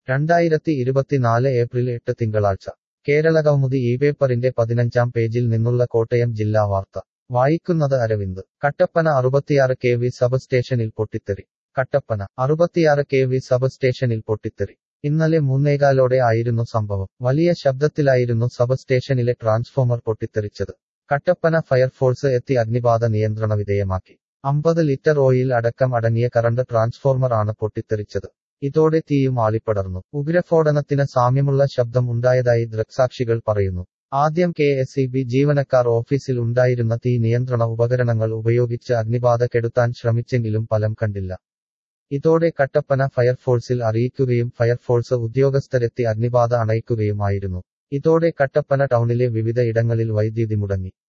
രണ്ടായിരത്തി ഇരുപത്തിനാല് ഏപ്രിൽ എട്ട് തിങ്കളാഴ്ച കേരളകൗമുദി ഈ പേപ്പറിന്റെ പതിനഞ്ചാം പേജിൽ നിന്നുള്ള കോട്ടയം ജില്ലാ വാർത്ത വായിക്കുന്നത് അരവിന്ദ് കട്ടപ്പന അറുപത്തിയാറ് കെ വി സബ് സ്റ്റേഷനിൽ പൊട്ടിത്തെറി കട്ടപ്പന അറുപത്തിയാറ് കെ വി സബ് സ്റ്റേഷനിൽ പൊട്ടിത്തെറി ഇന്നലെ മൂന്നേകാലോടെ ആയിരുന്നു സംഭവം വലിയ ശബ്ദത്തിലായിരുന്നു സബ് സ്റ്റേഷനിലെ ട്രാൻസ്ഫോമർ പൊട്ടിത്തെറിച്ചത് കട്ടപ്പന ഫയർഫോഴ്സ് എത്തി അഗ്നിബാധ നിയന്ത്രണ വിധേയമാക്കി അമ്പത് ലിറ്റർ ഓയിൽ അടക്കം അടങ്ങിയ കറണ്ട് ട്രാൻസ്ഫോർമർ ആണ് പൊട്ടിത്തെറിച്ചത് ഇതോടെ തീയും ആളിപ്പടർന്നു ഉഗ്രസ്ഫോടനത്തിന് സാമ്യമുള്ള ശബ്ദം ഉണ്ടായതായി ദൃക്സാക്ഷികൾ പറയുന്നു ആദ്യം കെ എസ് ഇ ബി ജീവനക്കാർ ഓഫീസിൽ ഉണ്ടായിരുന്ന തീ നിയന്ത്രണ ഉപകരണങ്ങൾ ഉപയോഗിച്ച് അഗ്നിബാധ കെടുത്താൻ ശ്രമിച്ചെങ്കിലും ഫലം കണ്ടില്ല ഇതോടെ കട്ടപ്പന ഫയർഫോഴ്സിൽ അറിയിക്കുകയും ഫയർഫോഴ്സ് ഉദ്യോഗസ്ഥരെത്തി അഗ്നിബാധ അണയ്ക്കുകയുമായിരുന്നു ഇതോടെ കട്ടപ്പന ടൗണിലെ വിവിധ ഇടങ്ങളിൽ വൈദ്യുതി മുടങ്ങി